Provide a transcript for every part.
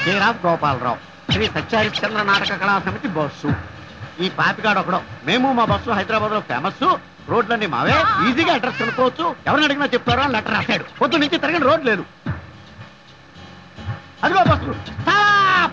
Care of Gopalarao Shri Satyaharishchandra నాటక కళా సమితి బస్సు ఈ పాపిగాడు ఒకడు మేము మా బస్సు హైదరాబాద్ లో ఫేమస్ రోడ్లన్నీ మావే ఈజీగా అడ్రస్ కనుక్కోవచ్చు ఎవరిని అడిగినా చెప్తారో అని లెటర్ రాశాడు పొద్దు నుంచి తిరగని రోడ్ లేదు అదిగో బస్సు Stop!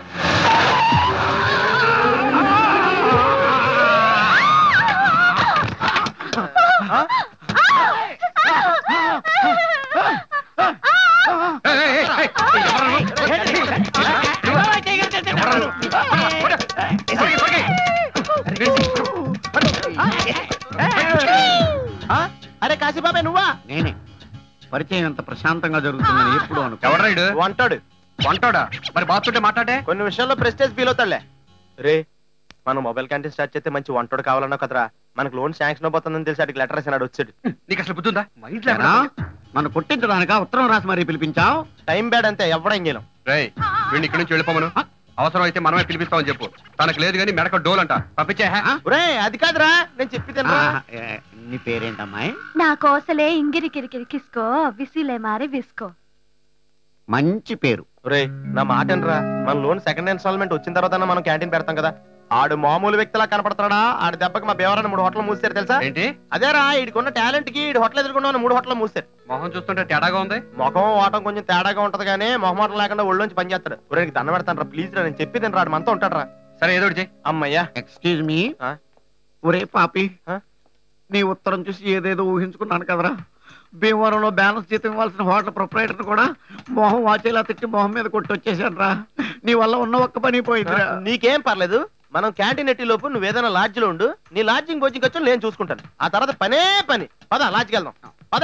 ఆ? అరే కాశీబాబాయ్ నువ్వా నేనే పరిచయం ఎంత ప్రశాంతంగా జరుగుతుందని ఎప్పుడు అనుకో ఎవడ్రాయుడు వంటాడు వంటోడా మరి బాత్తుంటే మాట్లాడే కొన్ని విషయాల్లో ప్రెస్టేజ్ ఫీల్ అవుతాడులే రే మనం మొబైల్ క్యాంటీన్ స్టార్ట్ చేస్తే మంచి వంటోడు కావాలన్నా కదరా మనకు లోన్ శాంక్షన్ అయిపోతుందని తెలిసి అడిగి లెటర్ రాసినాడు వచ్చాడు నీకు అసలు బుద్ధి ఉందా మా ఇంట్లో ఏనా? మన కొట్టించడానిక ఉత్తరం రాసి మరీ పిలిపించావు టైం బ్యాడ్ అంతే ఎవడం గేలం రేయ్ వీడిని ఇక్కడి నుంచి వెళ్ళిపోమను అవసరం అయితే మనమే పిలిపిస్తామని చెప్పు తనకు లేదు కానీ మెడక డోల్ అంట పంపించే హే? ఒరే అది కాదురా నేను చెప్పి తినరా ఆహా, ఏ, నీ పేరేంటమ్మాయి నా కోసలే ఇంగిరి కిరికిరి కిసుకో విసిలే మారి విసుకో మంచి పేరు ఒరే నా మాట వినరా మన లోన్ సెకండ్ ఇన్స్టాల్మెంట్ వచ్చిన తర్వాత మనం క్యాంటీన్ పెడతాం కదా ఆడు మామూలు వ్యక్తిలా కనపడతాడా ఆడి దెబ్బకి మా బేవరాన్ని మూడు హోటల్ మూసారు తెలుసా ఏంటి అదేరా ఈడికున్న టాలెంట్ కి ఈడు హోటల్ ఎదుర్కొన్న మూడు హోటల్ మూసారు మొహం చూస్తుంటే తేడాగా ఉంది ముఖం వాటం కొంచెం తేడాగా ఉంటది కానీ మొహమాటం లేకుండా ఒళ్ళోంచి పని చేస్తాడు ఒరే నీకు దండ పెడతాను రా ప్లీజ్ రా నేను చెప్పి తినరా ఆడు మనతో ఉంటాడు రా సరే ఏదో ఒకటి చెయ్యి అమ్మయ్యా ఎక్స్క్యూజ్ మీ ఆ? ఒరే పాపి ఆ? నీ ఉత్తరం చూసి ఏదేదో ఊహించుకున్నాను కదరా భీమవరంలో బ్యాలెన్స్ జీతం ఇవ్వాల్సిన హోటల్ ప్రొపరేటర్ కూడా మొహం వాచేలా తిట్టి మొహం మీద కొట్టి వచ్చేసాను రా నీ వల్ల ఉన్న ఒక్క పని పోయిందిరా నీకేం పర్లేదు మనం క్యాంటీన్ ఎట్టి లోపు నువ్వు ఏదైనా లాడ్జ్ లో ఉండు నీ లాడ్జింగ్ కోచింగ్ వచ్చి నేను చూసుకుంటాను ఆ తర్వాత పనే పని పద లాడ్జ్కి వెళ్దాం పద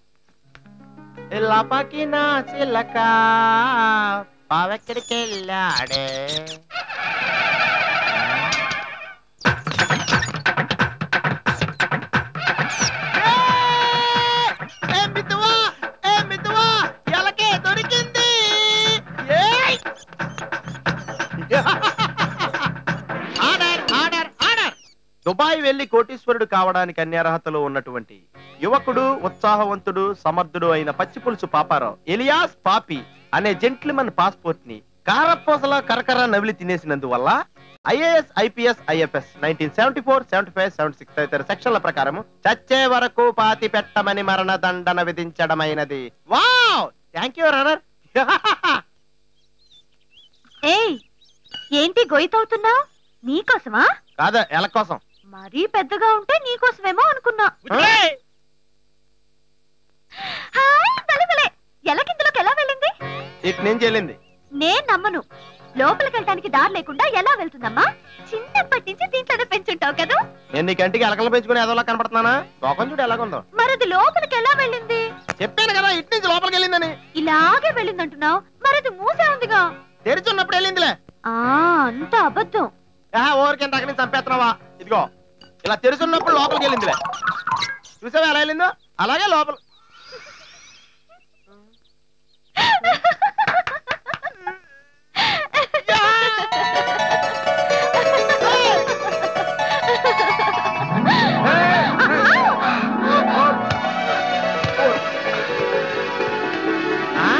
లపకి నా చిలక పావెక్కడికి వెళ్ళాడే ఏ మిత్తువా ఏ మిత్తువా ఎలకే దొరికింది ఏయ్ ఆర్డర్ ఆర్డర్ ఆర్డర్ దుబాయ్ వెళ్లి కోటీశ్వరుడు కావడానికి అన్ని అర్హతలు ఉన్నటువంటి యువకుడు ఉత్సాహవంతుడు సమర్థుడు అయిన పచ్చిపులుసు పాపారావు ఎలియాస్ పాపి అనే జెంట్లిమన్ పాస్పోర్ట్ ని కారపూసల కరకర నవిలి తినేసినందువల్ల IAS IPS IFS nineteen seventy four seventy five seventy six తదితర సెక్షన్ల ప్రకారం చచ్చే వరకు పాతి పెట్టమని మరణ దండన విధించడమైనది వావ్ థ్యాంక్ యూ రనర్ ఏయ్ ఏంటి గొయ్యతవుతున్నావు నీకోసమా కాదా ఎల కోసం మరీ పెద్దగా ఉంటే నీకోసమేమో అనుకున్నా హాయ్, భలే, భలే. ఎలకిందులోకి ఎలా వెళ్ళింది ఇటు నుంచి వెళ్ళింది నేను నమ్మను లోపలికి వెళ్ళటానికి దారి లేకుండా ఎలా వెళ్తుందమ్మా చిన్నప్పటి నుంచి దీంట్లోనే పెంచుంటావు కదా నేను నీ కంటికి ఎలకలు పెంచుకుని ఏదోలా కనపడుతున్నానా లోకం చూడు ఎలాగుందో మరి అది లోపలికి ఎలా వెళ్ళింది చెప్పాను కదా ఇటు నుంచి లోపలికి వెళ్ళిందని ఇలాగే వెళ్ళిందంటున్నావు మరి అది మూసే ఉందిగా తెరిచి ఉన్నప్పుడు వెళ్ళిందిలే ఆ అంత అబద్ధం ఆహా ఓరికి ఎంత అక్కడి నుంచి చంపేస్తున్నావా ఇదిగో ఇలా తెరిచి ఉన్నప్పుడు లోపలికి వెళ్ళిందిలే చూసావా ఎలా వెళ్ళిందో అలాగే లోపల ఆ?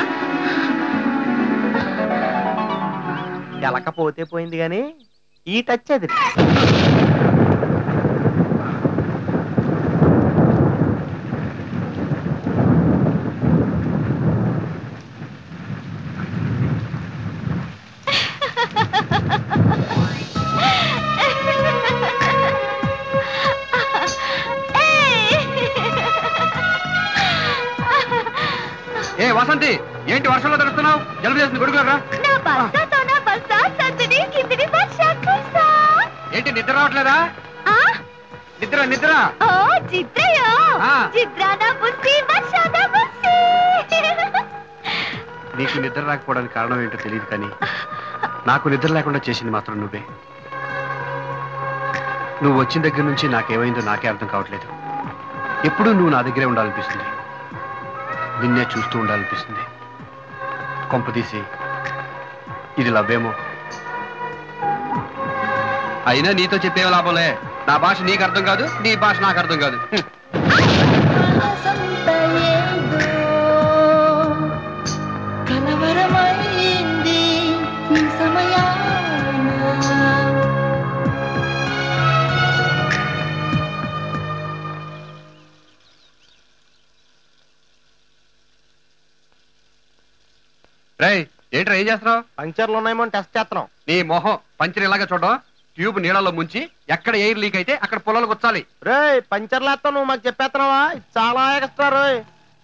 ఎలక పోతే పోయింది గాని ఈ టచ్ అది ఏ వసంతి ఏంటి వర్షంలో తడుస్తున్నావు జలుబు చేసింది కొడుకులరా నా బస్సాతో నా బస్సా సందిని కిందిని వర్షా కుర్సా ఏంటి నిద్ర రావట్లేదా ఆ నిద్ర నిద్ర ఓ జిద్రయో ఆ. జిద్రానా బుస్సి వర్షానా బుస్సి నీకు నిద్ర రాకపోవడానికి కారణం ఏంటో తెలియదు కానీ నాకు నిద్ర లేకుండా చేసింది మాత్రం నువ్వే నువ్వు వచ్చిన దగ్గర నుంచి నాకేమైందో నాకే అర్థం కావట్లేదు ఎప్పుడూ నువ్వు నా దగ్గరే ఉండాలనిపిస్తుంది నిన్నే చూస్తూ ఉండాలనిపిస్తుంది కొంపదీసి ఇది లవ్వేమో అయినా నీతో చెప్పే లాభంలే నా భాష నీకు అర్థం కాదు నీ భాష నాకు అర్థం కాదు హ్మ్. కలవరమైంది రేయ్ ఏంట్రా ఏం చేస్తున్నావు పంక్చర్లు ఉన్నాయేమో అని టెస్ట్ చేస్తున్నాం నీ మొహం పంచర్ ఇలాగా చూడడం ట్యూబ్ నీళ్ళలో ముంచి ఎక్కడ ఎయిర్ లీక్ అయితే అక్కడ పొలాలకు వచ్చాలి రే పంచర్లు వేస్తావు నువ్వు మాకు చెప్పేస్తున్నావా ఇది చాలా ఎక్స్ట్రా రోయ్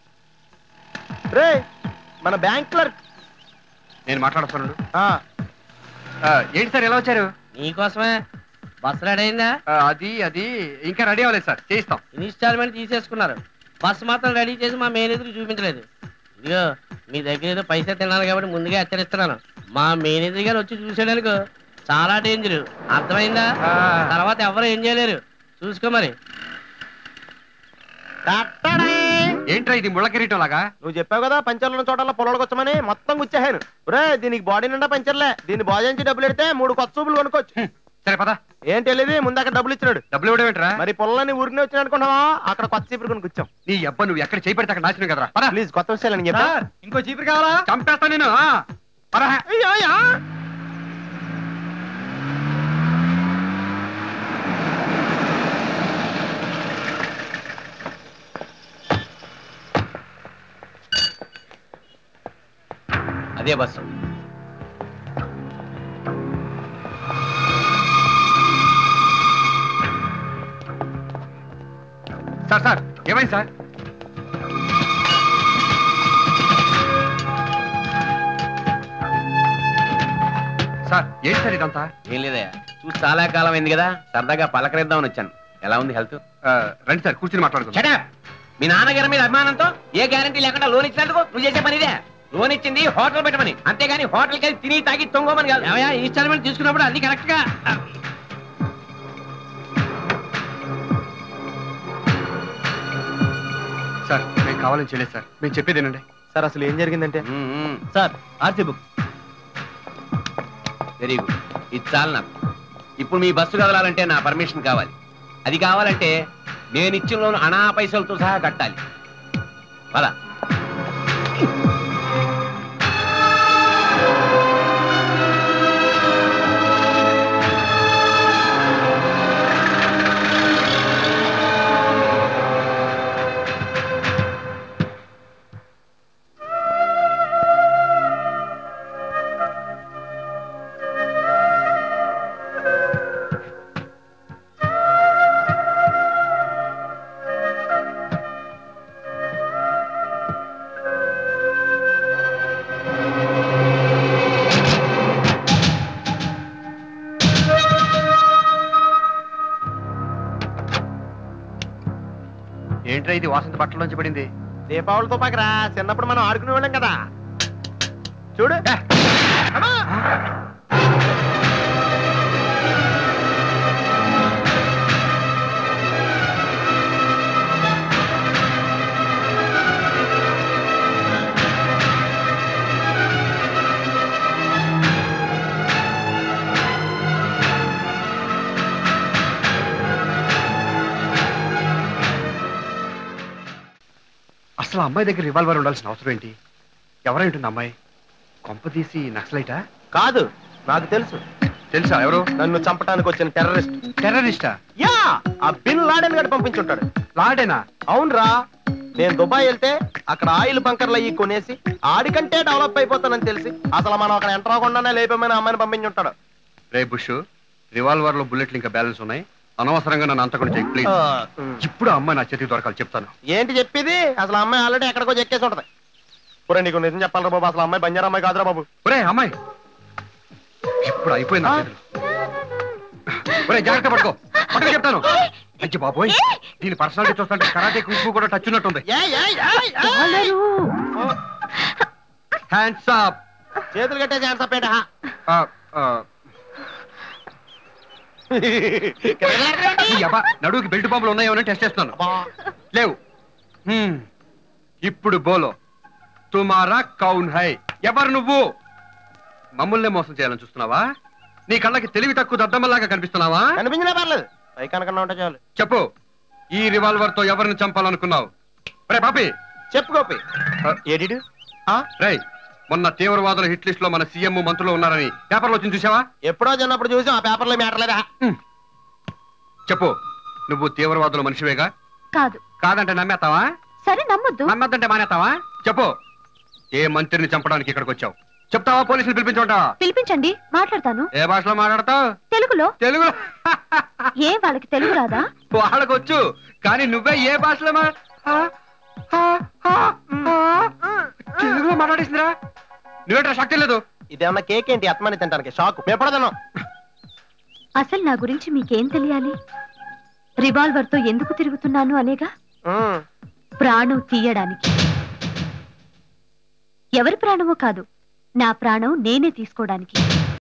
రే మన బ్యాంక్ క్లర్క్ నేను మాట్లాడుతున్నాను ఆ, ఏంటి సార్ ఎలా వచ్చారు నీకోసమే బస్ రెడీ అయిందా ఆ, అది అది ఇంకా రెడీ అవ్వలేదు సార్ చేయిస్తాం ఇన్స్టాల్మెంట్ తీసేసుకున్నారు బస్ మాత్రం రెడీ చేసి మా మేనేజర్ చూపించలేదు ఇదిగో మీ దగ్గర ఏదో పైసా తినాలి కాబట్టి ముందుగా హెచ్చరిస్తున్నాను మా మేనేజర్ గారు వచ్చి చూసేయడానికి చాలా డేంజర్ అర్థమైందా ఆ, తర్వాత ఎవరు ఏం చేయలేరు చూసుకో మరి టట్టడే. ఏంట్రా ఇది ముళ్ళ కిరీటం లాగా నువ్వు చెప్పావు కదా పంచర్లు ఉన్న చోటల్లో పొలాలకు వచ్చామని మొత్తం గుచ్చేహాను రే దీనికి బాడీ నిండా పంచర్లే దీన్ని బాజించి డబ్బులు పెడితే మూడు కొత్త చూపులు కొనుక్కోవచ్చు హ్మ్, సరే పద ఏంటి తెలియదు ముందు అక్కడ డబ్బులు ఇచ్చినాడు డబ్బులు ఇవ్వడం ఏంట్రా మరి పొలాన్ని ఊరినే వచ్చిన అనుకున్నావా అక్కడ కొత్త చీపురు కొనుక్కు వచ్చాం నీ అబ్బ నువ్వు ఎక్కడ చేయి పెడితే అక్కడ నాశనం కదరా పద ప్లీజ్ కొత్త విషయాలని చెప్పా ఇంకో చీపురు కావాలా చంపేస్తా నేను ఆ, పద. అయ్యో, అయ్యో. అదే బస్సు సార్ సార్ ఏమైంది సార్ సార్ ఏంటి సార్ ఇదంతా ఏం లేదే చూసి చాలా కాలం అయింది కదా సరదాగా పలకరిద్దామని వచ్చాను ఎలా ఉంది హెల్త్ ఆ, రండి సార్ కూర్చుని మాట్లాడుకుందాం చడా మీ నాన్నగారి మీద అభిమానంతో ఏ గ్యారంటీ లేకుండా లోన్ ఇచ్చినందుకు నువ్వు చేసే పని ఇదే లోన్ ఇచ్చింది హోటల్ పెట్టమని అంతేగాని హోటల్కి వెళ్ళి తిని తాగి తొంగోమని కాదు ఏమయ్యా ఇన్స్టాల్మెంట్ తీసుకున్నప్పుడు అన్ని కరెక్ట్ గా సార్ మేము కావాలని చేయలేదు సార్ మేము చెప్పేది ఏంటండి సార్ అసలు ఏం జరిగిందంటే sir RC book very good ఇది చాలు నాకు ఇప్పుడు మీ బస్సు కదలాలంటే నా పర్మిషన్ కావాలి అది కావాలంటే నేను ఇచ్చిన లోన్ అనా పైసలతో సహా కట్టాలి పద ఏంట్రా ఇది వాసంత బట్టలోంచి పడింది దీపావళి తుపాకిరా చిన్నప్పుడు మనం ఆడుకునే వాళ్ళం కదా చూడు అమ్మా! అసలు ఆ అమ్మాయి దగ్గర రివాల్వర్ ఉండాల్సిన అవసరం ఏంటి ఎవరై ఉంటుంది అమ్మాయి కొంప తీసి నక్సలైటా కాదు నాకు తెలుసు తెలుసా ఎవరు నన్ను చంపడానికి వచ్చిన టెర్రరిస్ట్ టెర్రరిస్టా యా ఆ బిన్ లాడెన్ గడు పంపించుంటాడు లాడేనా అవునరా నేను దుబాయ్ వెళ్తే అక్కడ ఆయిల్ బంకర్లు అయ్యి కొనేసి ఆడికంటే డెవలప్ అయిపోతానని తెలిసి అసలు మనం అక్కడ ఎంటర్ అవ్వకుండానే లేపమైన అమ్మాయిని పంపించుంటాడు రే బుష్ రివాల్వర్ లో బుల్లెట్లు ఇంకా బ్యాలెన్స్ ఉన్నాయి అనవసరంగా నన్ను అంతకుండా చెక్ ప్లీజ్ ఇప్పుడు ఆ అమ్మాయి నా చేతికి దొరకాలి చెప్తాను ఏంటి చెప్పేది అసలు ఆ అమ్మాయి ఆల్రెడీ ఎక్కడికో చెక్కేసి ఉంటది పురా నీకు నిజం చెప్పాలరా బాబు అసలు ఆ అమ్మాయి బంజారా అమ్మాయి కాదురా బాబు ఒరే అమ్మాయి ఇప్పుడు అయిపోయింది నా చేతులు. ఒరే జాగ్రత్త పట్టుకో పట్టుకో చెప్తాను అయ్యి బాబోయ్ దీని పర్సనాలిటీ చూస్తుంటే కరాటే కుంఫు కూడా టచ్ ఉన్నట్టుంది ఏయ్, ఏయ్, ఏయ్, ఏయ్. హ్యాండ్స్ అప్ చేతులు కట్టే ఛాన్స్ అప్పేట నడువుకి బెల్ట్ బాంబులు ఉన్నాయో టెస్ట్ చేస్తున్నాను లేవు హ్మ్. ఇప్పుడు బోలో తుమారా కౌన్ హై ఎవరు నువ్వు మమ్మల్ని మోసం చేయాలని చూస్తున్నావా నీ కళ్ళకి తెలివి తక్కువ దద్దమ్మలాగా కనిపిస్తున్నావా కనిపించినా పర్లేదు పై కనకన్నా ఉంటే చాలు చెప్పు ఈ రివాల్వర్ తో ఎవరిని చంపాలనుకున్నావు రే పాపి చెప్పు గోపి ఏడిడు రే మొన్న తీవ్రవాదుల హిట్ లిస్ట్ లో మన సీఎం మంత్రులు ఉన్నారని పేపర్లో వచ్చింది చూసావా ఎప్పుడో చిన్నప్పుడు చూసాం ఆ పేపర్లో మ్యాటర్ లేదా చెప్పు నువ్వు తీవ్రవాదుల మనిషివేగా కాదు కాదంటే నమ్మేస్తావా సరే నమ్మొద్దు నమ్మద్దంటే మానేస్తావా చెప్పు ఏ మంత్రిని చంపడానికి ఇక్కడికి వచ్చావు చెప్తావా పోలీసులు పిలిపించుంటావా పిలిపించండి మాట్లాడతాను ఏ భాషలో మాట్లాడతావు తెలుగులో తెలుగు ఏ వాళ్ళకి తెలుగు రాదా వాళ్ళకొచ్చు కానీ నువ్వే ఏ భాషలో మా ఆ, ఆ, ఆ, ఆ. తెలుగులో మాట్లాడేసిందిరా నువ్వేట్రా శక్తి లేదు ఇదేమన్నా కేక్ ఏంటి అత్మని తింటానికి షాక్ మేపడదను అసలు నా గురించి మీకేం తెలియాలి రివాల్వర్ తో ఎందుకు తిరుగుతున్నాను అనేగా ప్రాణం తీయడానికి ఎవరి ప్రాణమో కాదు నా ప్రాణం నేనే తీసుకోవడానికి